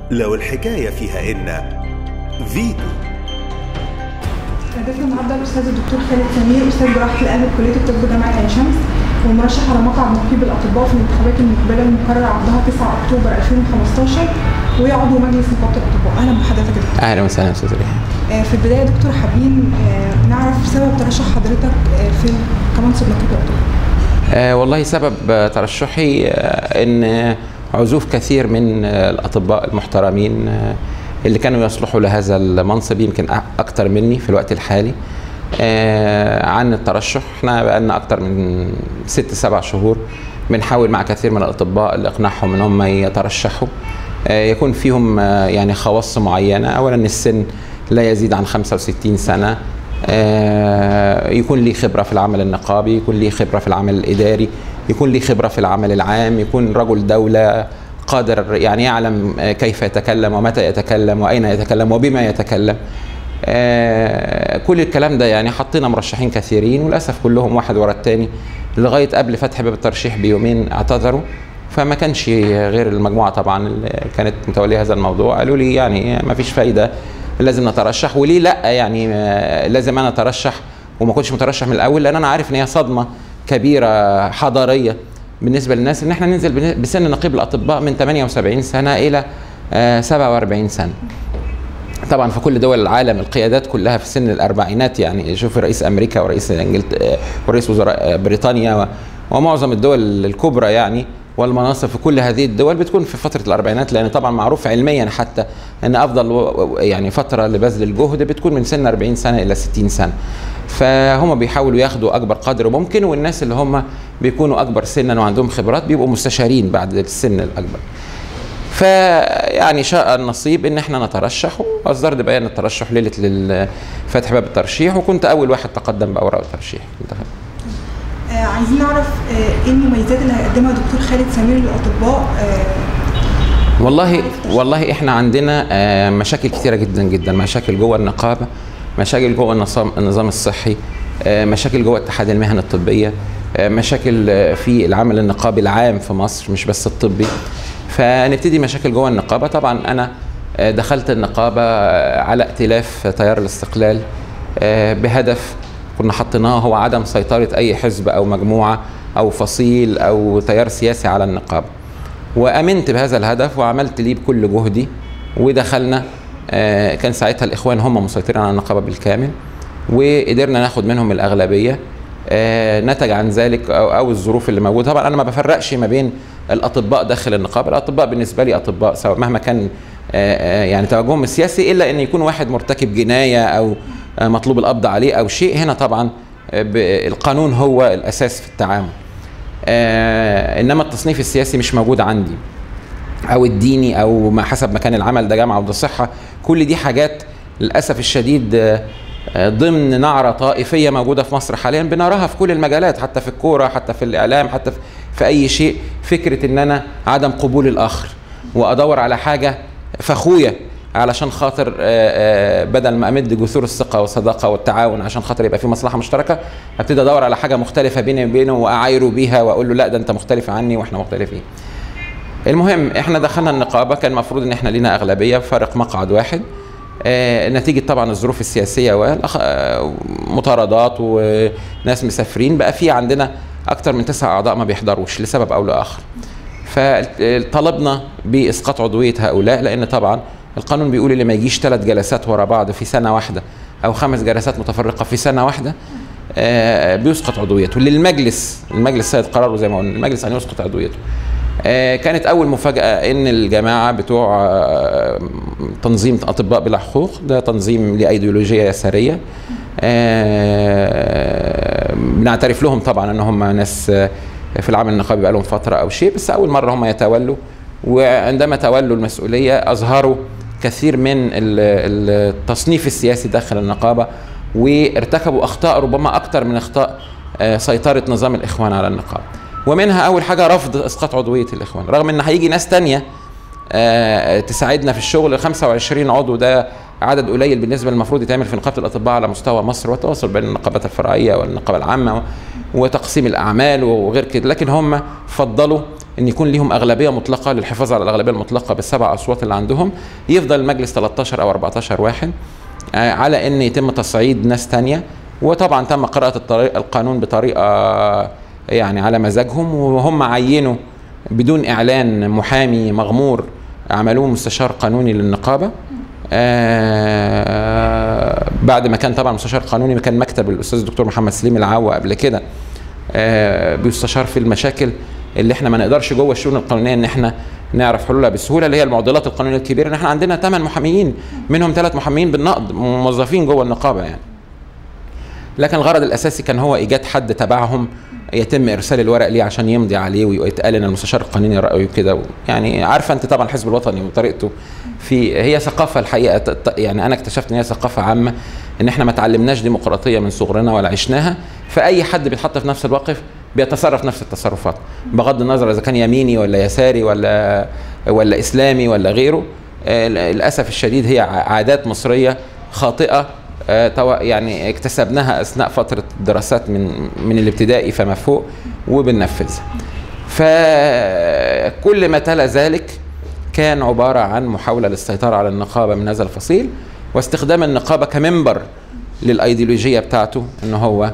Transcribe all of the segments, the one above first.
لو الحكاية فيها إن فيتو ضيفنا النهارده الاستاذ الدكتور خالد سمير استاذ جراحه القلب بكليه الطب جامعه عين شمس ومرشح على مقعد نقيب الاطباء في الانتخابات المقبله المقرر عقدها 9 اكتوبر 2015 وعضو مجلس نقابه الاطباء اهلا بحضرتك يا دكتور اهلا وسهلا استاذ ريحان آه، في البدايه يا دكتور حابين آه، نعرف سبب ترشح حضرتك آه، في كمنصب نقيب الاطباء آه والله سبب آه، ترشحي آه ان عزوف كثير من آه الاطباء المحترمين آه اللي كانوا يصلحوا لهذا المنصب يمكن أ- اكتر مني في الوقت الحالي آه عن الترشح احنا بقالنا اكتر من ست سبع شهور بنحاول مع كثير من الاطباء لاقناعهم ان هم يترشحوا آه يكون فيهم آه يعني خواص معينه اولا السن لا يزيد عن 65 سنه آه، يكون لي خبره في العمل النقابي يكون لي خبره في العمل الاداري يكون لي خبره في العمل العام يكون رجل دوله قادر يعني يعلم آه، كيف يتكلم ومتى يتكلم واين يتكلم وبما يتكلم آه، كل الكلام ده يعني حطينا مرشحين كثيرين وللاسف كلهم واحد ورا الثاني لغايه قبل فتح باب الترشيح بيومين اعتذروا فما كانش غير المجموعه طبعا اللي كانت متوليه هذا الموضوع قالوا لي يعني ما فيش فايده لازم نترشح وليه لا يعني آه، لازم انا اترشح وما كنتش مترشح من الاول لان انا عارف ان هي صدمه كبيره حضاريه بالنسبه للناس ان احنا ننزل بن- بسن نقيب الاطباء من 78 سنه الى آه، 47 سنه طبعا في كل دول العالم القيادات كلها في سن الاربعينات يعني شوف رئيس امريكا ورئيس انجلترا ورئيس وزراء بريطانيا و- ومعظم الدول الكبرى يعني والمناصب في كل هذه الدول بتكون في فتره الاربعينات لان طبعا معروف علميا حتى ان افضل و- و- يعني فتره لبذل الجهد بتكون من سن 40 سنه الى 60 سنه فهم بيحاولوا ياخدوا اكبر قدر ممكن والناس اللي هم بيكونوا اكبر سنا وعندهم خبرات بيبقوا مستشارين بعد السن الاكبر فيعني شاء النصيب ان احنا نترشح واصدرت بيان الترشح ليله لل- فتح باب الترشيح وكنت اول واحد تقدم باوراق الترشيح انتهى. آه، عايزين نعرف آه، ايه المميزات اللي هيقدمها دكتور خالد سمير للاطباء آه، والله والله احنا عندنا آه، مشاكل كثيره جدا جدا مشاكل جوه النقابه مشاكل جوه النظام النظام الصحي آه، مشاكل جوه اتحاد المهن الطبيه آه، مشاكل آه، في العمل النقابي العام في مصر مش بس الطبي فنبتدي مشاكل جوه النقابه طبعا انا آه، دخلت النقابه آه، على ائتلاف تيار الاستقلال آه، بهدف كنا حطيناه هو عدم سيطره اي حزب او مجموعه او فصيل او تيار سياسي على النقابه وامنت بهذا الهدف وعملت ليه بكل جهدي ودخلنا آه، كان ساعتها الاخوان هم مسيطرين على النقابه بالكامل وقدرنا ناخد منهم الاغلبيه آه، نتج عن ذلك او, أو الظروف اللي موجوده طبعا انا ما بفرقش ما بين الاطباء داخل النقابه الاطباء بالنسبه لي اطباء سواء مهما كان آه، آه، يعني توجههم السياسي الا ان يكون واحد مرتكب جنايه او آه، مطلوب القبض عليه او شيء هنا طبعا آه، ب- القانون هو الاساس في التعامل آه، انما التصنيف السياسي مش موجود عندي او الديني او ما حسب مكان العمل ده جامعه وده صحه كل دي حاجات للاسف الشديد آه، آه، ضمن نعره طائفيه موجوده في مصر حاليا بنراها في كل المجالات حتى في الكوره حتى في الاعلام حتى في- في اي شيء فكره ان انا عدم قبول الاخر وادور على حاجه فاخويا علشان خاطر آه، آه، بدل ما امد جسور الثقه والصداقه والتعاون عشان خاطر يبقى في مصلحه مشتركه ابتدي ادور على حاجه مختلفه بيني وبينه واعايره بيها واقول له لا ده انت مختلف عني واحنا مختلفين المهم احنا دخلنا النقابه كان المفروض ان احنا لينا اغلبيه بفارق مقعد واحد آه نتيجه طبعا الظروف السياسيه ومطاردات وناس مسافرين بقى في عندنا اكتر من تسع اعضاء ما بيحضروش لسبب او لاخر فطلبنا باسقاط عضويه هؤلاء لان طبعا القانون بيقول اللي ما يجيش ثلاث جلسات ورا بعض في سنه واحده او خمس جلسات متفرقه في سنه واحده آه، بيسقط عضويته للمجلس المجلس سيد قراره زي ما قلنا المجلس ان يسقط عضويته آه، كانت اول مفاجاه ان الجماعه بتوع آه، تنظيم اطباء بلا حقوق ده تنظيم لايديولوجيه يساريه آه، بنعترف لهم طبعا ان هم ناس آه، في العمل النقابي بقالهم فتره او شيء بس اول مره هم يتولوا وعندما تولوا المسؤوليه اظهروا كثير من ال- التصنيف السياسي داخل النقابه وارتكبوا اخطاء ربما اكثر من اخطاء آه، سيطره نظام الاخوان على النقابه ومنها اول حاجه رفض اسقاط عضويه الاخوان رغم ان هيجي ناس تانية آه، تساعدنا في الشغل 25 عضو ده عدد قليل بالنسبه للمفروض يتعمل في نقابه الاطباء على مستوى مصر والتواصل بين النقابات الفرعيه والنقابه العامه و- وتقسيم الاعمال وغير كده لكن هم فضلوا ان يكون ليهم اغلبيه مطلقه للحفاظ على الاغلبيه المطلقه بالسبع اصوات اللي عندهم يفضل المجلس 13 او 14 واحد آه، على ان يتم تصعيد ناس تانية وطبعا تم قراءه الطريق القانون بطريقه يعني على مزاجهم وهم عينوا بدون اعلان محامي مغمور عملوه مستشار قانوني للنقابه آه بعد ما كان طبعا مستشار قانوني كان مكتب الاستاذ الدكتور محمد سليم العوا قبل كده آه بيستشار في المشاكل اللي احنا ما نقدرش جوه الشؤون القانونيه ان احنا نعرف حلولها بسهوله اللي هي المعضلات القانونيه الكبيره ان احنا عندنا ثمان محاميين منهم ثلاث محاميين بالنقد موظفين جوه النقابه يعني لكن الغرض الاساسي كان هو ايجاد حد تبعهم يتم ارسال الورق ليه عشان يمضي عليه ويتقال ان المستشار القانوني رايه كده يعني عارفه انت طبعا الحزب الوطني وطريقته في هي ثقافه الحقيقه يعني انا اكتشفت ان هي ثقافه عامه ان احنا ما تعلمناش ديمقراطيه من صغرنا ولا عشناها فاي حد بيتحط في نفس الموقف بيتصرف نفس التصرفات بغض النظر اذا كان يميني ولا يساري ولا ولا اسلامي ولا غيره للاسف الشديد هي عادات مصريه خاطئه يعني اكتسبناها اثناء فتره الدراسات من من الابتدائي فما فوق وبننفذها. فكل ما تلا ذلك كان عباره عن محاوله للسيطره على النقابه من هذا الفصيل واستخدام النقابه كمنبر للايديولوجيه بتاعته ان هو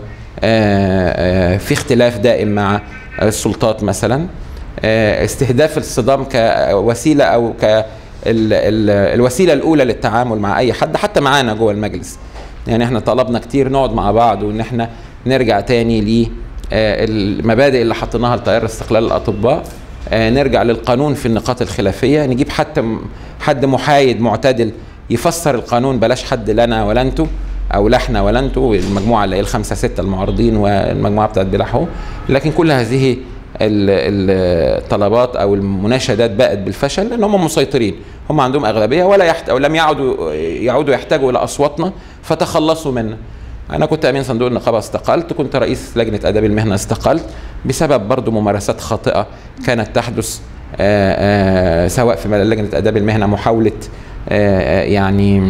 في اختلاف دائم مع السلطات مثلا استهداف الصدام كوسيله او ك الوسيله الاولى للتعامل مع اي حد حتى معانا جوه المجلس يعني احنا طلبنا كتير نقعد مع بعض وان احنا نرجع تاني ل المبادئ اللي حطيناها لتيار استقلال الاطباء نرجع للقانون في النقاط الخلافيه نجيب حتى حد محايد معتدل يفسر القانون بلاش حد لنا ولا انتوا او لا احنا ولا انتوا المجموعه اللي هي الخمسه سته المعارضين والمجموعه بتاعت بلاحو لكن كل هذه الطلبات او المناشدات بقت بالفشل لان هم مسيطرين هم عندهم اغلبيه ولا يحت... او لم يعودوا يعودوا يحتاجوا الى اصواتنا فتخلصوا منا انا كنت امين صندوق النقابه استقلت كنت رئيس لجنه اداب المهنه استقلت بسبب برضو ممارسات خاطئه كانت تحدث آآ آآ سواء في لجنه اداب المهنه محاوله يعني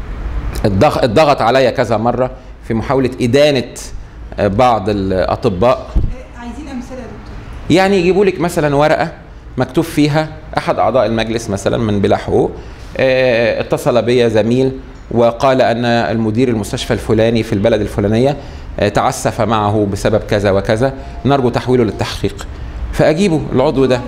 الضغط عليا كذا مره في محاوله ادانه بعض الاطباء عايزين امثله يا دكتور يعني يجيبوا لك مثلا ورقه مكتوب فيها احد اعضاء المجلس مثلا من بلا حقوق اه اتصل بي زميل وقال ان المدير المستشفى الفلاني في البلد الفلانيه اه تعسف معه بسبب كذا وكذا نرجو تحويله للتحقيق فاجيبه العضو ده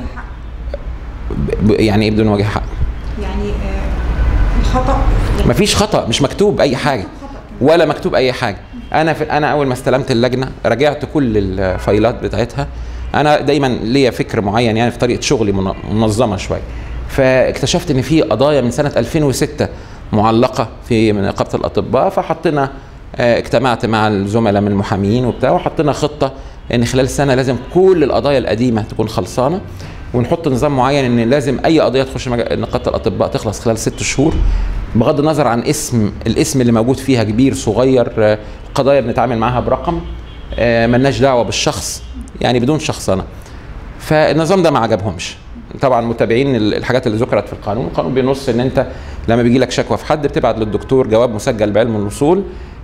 يعني ايه بدون وجه حق يعني آه الخطا مفيش خطا مش مكتوب اي حاجه ولا مكتوب اي حاجه انا في انا اول ما استلمت اللجنه راجعت كل الفايلات بتاعتها انا دايما ليا فكر معين يعني في طريقه شغلي منظمه شويه فاكتشفت ان في قضايا من سنه 2006 معلقه في نقابه الاطباء فحطينا اجتمعت مع الزملاء من المحامين وبتاع وحطينا خطه ان خلال سنه لازم كل القضايا القديمه تكون خلصانه ونحط نظام معين ان لازم اي قضيه تخش نقابه الاطباء تخلص خلال ست شهور بغض النظر عن اسم الاسم اللي موجود فيها كبير صغير قضايا بنتعامل معاها برقم ملناش دعوه بالشخص يعني بدون شخصنه فالنظام ده ما عجبهمش طبعا متابعين الحاجات اللي ذكرت في القانون القانون بينص ان انت لما بيجي لك شكوى في حد بتبعت للدكتور جواب مسجل بعلم الوصول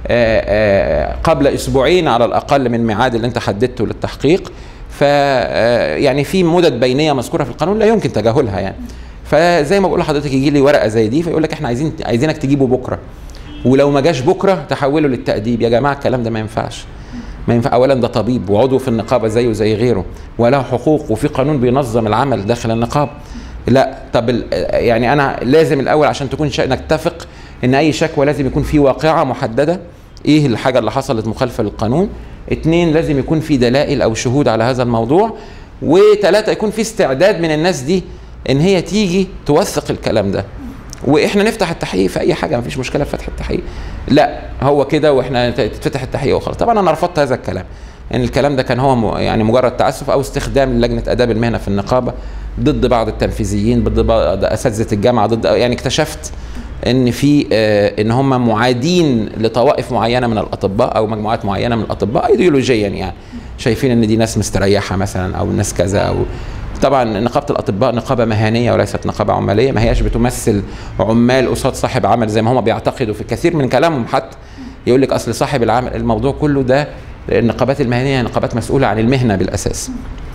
قبل اسبوعين على الاقل من ميعاد اللي انت حددته للتحقيق ف يعني في مدد بينيه مذكوره في القانون لا يمكن تجاهلها يعني فزي ما بقول لحضرتك يجي لي ورقه زي دي فيقول لك احنا عايزين عايزينك تجيبه بكره ولو ما جاش بكره تحوله للتاديب يا جماعه الكلام ده ما ينفعش ما ينفع اولا ده طبيب وعضو في النقابه زيه زي غيره وله حقوق وفي قانون بينظم العمل داخل النقابه لا طب يعني انا لازم الاول عشان تكون نتفق ان اي شكوى لازم يكون في واقعه محدده ايه الحاجه اللي حصلت مخالفه للقانون اتنين لازم يكون في دلائل او شهود على هذا الموضوع وثلاثه يكون في استعداد من الناس دي ان هي تيجي توثق الكلام ده واحنا نفتح التحقيق في اي حاجه مفيش مشكله في فتح التحقيق لا هو كده واحنا تفتح التحقيق وخلاص طبعا انا رفضت هذا الكلام ان الكلام ده كان هو يعني مجرد تعسف او استخدام لجنه اداب المهنه في النقابه ضد بعض التنفيذيين ضد بعض اساتذه الجامعه ضد يعني اكتشفت ان في آه ان هم معادين لطوائف معينه من الاطباء او مجموعات معينه من الاطباء ايديولوجيا يعني شايفين ان دي ناس مستريحه مثلا او ناس كذا او طبعا نقابه الاطباء نقابه مهنيه وليست نقابه عماليه ما هياش بتمثل عمال قصاد صاحب عمل زي ما هم بيعتقدوا في كثير من كلامهم حتى يقول لك اصل صاحب العمل الموضوع كله ده النقابات المهنيه نقابات مسؤوله عن المهنه بالاساس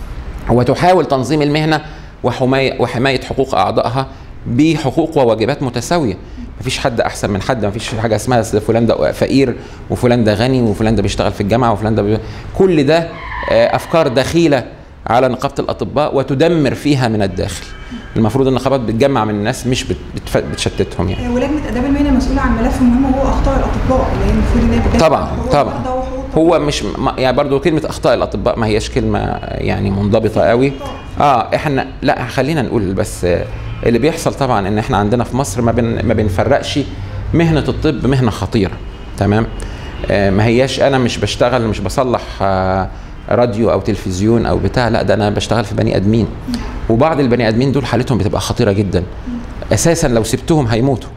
وتحاول تنظيم المهنه وحمايه وحمايه حقوق اعضائها بحقوق وواجبات متساويه مفيش حد احسن من حد مفيش حاجه اسمها أصل فلان ده فقير وفلان ده غني وفلان ده بيشتغل في الجامعه وفلان ده بي... كل ده آه، افكار دخيله على نقابه الاطباء وتدمر فيها من الداخل المفروض النقابات بتجمع من الناس مش بت... بتف... بتشتتهم يعني ولجنه اداب المهنه مسؤوله عن ملف مهم وهو اخطاء الاطباء اللي هي المفروض ان هي بتدافع طبعا عن حقوق طبعا المرضى وحقوق هو مش ما- يعني برضو كلمه اخطاء الاطباء ما هياش كلمه يعني منضبطه قوي اه احنا لا خلينا نقول بس آه، اللي بيحصل طبعا ان احنا عندنا في مصر ما بن ما بنفرقش مهنه الطب مهنه خطيره تمام آه ما هياش انا مش بشتغل مش بصلح آه راديو او تلفزيون او بتاع لا ده انا بشتغل في بني ادمين وبعض البني ادمين دول حالتهم بتبقى خطيره جدا اساسا لو سبتهم هيموتوا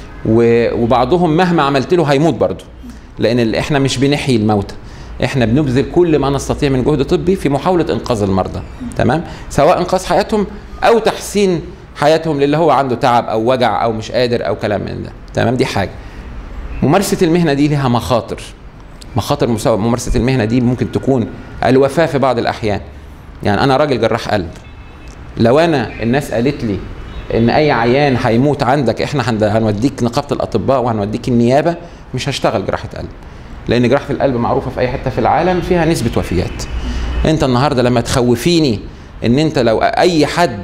و- وبعضهم مهما عملت له هيموت برضه لان ال- احنا مش بنحيي الموتى احنا بنبذل كل ما نستطيع من جهد طبي في محاوله انقاذ المرضى تمام سواء انقاذ حياتهم او تحسين حياتهم للي هو عنده تعب او وجع او مش قادر او كلام من ده تمام دي حاجه ممارسه المهنه دي لها مخاطر مخاطر مساو- ممارسه المهنه دي ممكن تكون الوفاه في بعض الاحيان يعني انا راجل جراح قلب لو انا الناس قالت لي ان اي عيان هيموت عندك احنا هند- هنوديك نقابه الاطباء وهنوديك النيابه مش هشتغل جراحه قلب لان جراحه القلب معروفه في اي حته في العالم فيها نسبه وفيات انت النهارده لما تخوفيني ان انت لو اي حد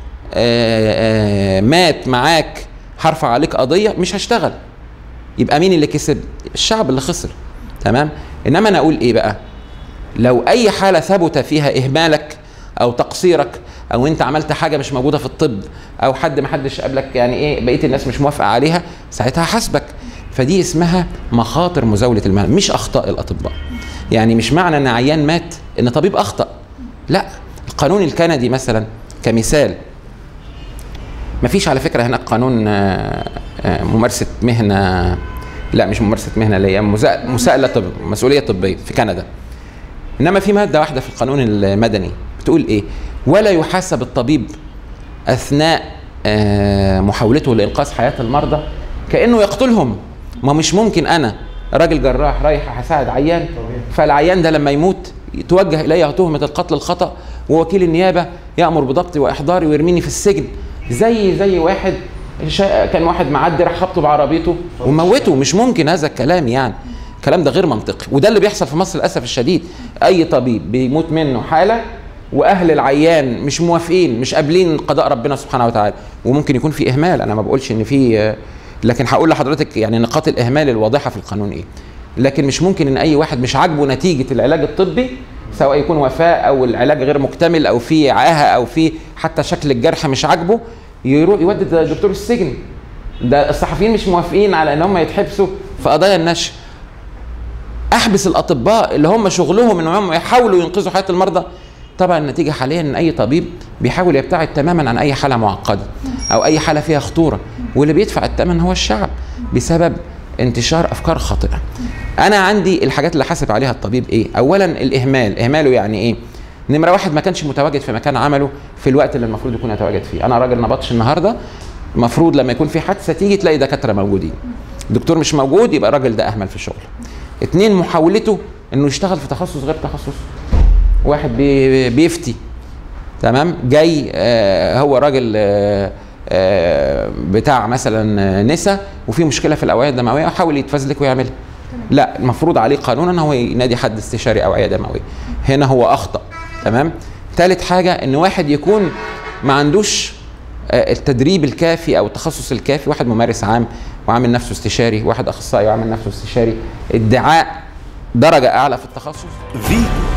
آه، آه، مات معاك هرفع عليك قضيه مش هشتغل يبقى مين اللي كسب الشعب اللي خسر تمام انما انا اقول ايه بقى لو اي حاله ثبت فيها اهمالك او تقصيرك او انت عملت حاجه مش موجوده في الطب او حد ما حدش قبلك يعني ايه بقيه الناس مش موافقه عليها ساعتها حاسبك فدي اسمها مخاطر مزاوله المهنه مش اخطاء الاطباء يعني مش معنى ان عيان مات ان طبيب اخطا لا القانون الكندي مثلا كمثال ما فيش على فكره هناك قانون آه، آه، ممارسه مهنه لا مش ممارسه مهنه اللي هي مسا- مساءله طب مسؤوليه طبيه في كندا انما في ماده واحده في القانون المدني بتقول ايه ولا يحاسب الطبيب اثناء آه، محاولته لانقاذ حياه المرضى كانه يقتلهم ما مش ممكن انا راجل جراح رايح هساعد عيان فالعيان ده لما يموت توجه الي تهمه القتل الخطا ووكيل النيابه يامر بضبطي واحضاري ويرميني في السجن زي زي واحد شا- كان واحد معدي راح خبطه بعربيته وموته مش ممكن هذا الكلام يعني الكلام ده غير منطقي وده اللي بيحصل في مصر للاسف الشديد اي طبيب بيموت منه حاله واهل العيان مش موافقين مش قابلين قضاء ربنا سبحانه وتعالى وممكن يكون في اهمال انا ما بقولش ان في لكن هقول لحضرتك يعني نقاط الاهمال الواضحه في القانون ايه لكن مش ممكن ان اي واحد مش عاجبه نتيجه العلاج الطبي سواء يكون وفاه او العلاج غير مكتمل او في عاهه او في حتى شكل الجرح مش عاجبه يروح يودي الدكتور السجن ده الصحفيين مش موافقين على ان هم يتحبسوا في قضايا النشر احبس الاطباء اللي هم شغلهم ان هم يحاولوا ينقذوا حياه المرضى طبعا النتيجه حاليا ان اي طبيب بيحاول يبتعد تماما عن اي حاله معقده او اي حاله فيها خطوره واللي بيدفع الثمن هو الشعب بسبب انتشار افكار خاطئه انا عندي الحاجات اللي حاسب عليها الطبيب ايه اولا الاهمال اهماله يعني ايه نمره واحد ما كانش متواجد في مكان عمله في الوقت اللي المفروض يكون يتواجد فيه انا راجل نبطش النهارده المفروض لما يكون في حادثه تيجي تلاقي دكاتره موجودين الدكتور مش موجود يبقى الراجل ده اهمل في شغله اتنين محاولته انه يشتغل في تخصص غير تخصصه واحد بي بيفتي تمام جاي آه هو راجل آه آه بتاع مثلا نسا وفي مشكله في الاوعيه الدمويه وحاول يتفزلك ويعملها لا المفروض عليه قانونا ان هو ينادي حد استشاري اوعيه دمويه هنا هو اخطا تمام ثالث حاجه ان واحد يكون ما عندوش آه، التدريب الكافي او التخصص الكافي واحد ممارس عام وعامل نفسه استشاري واحد اخصائي وعامل نفسه استشاري ادعاء درجه اعلى في التخصص فيتو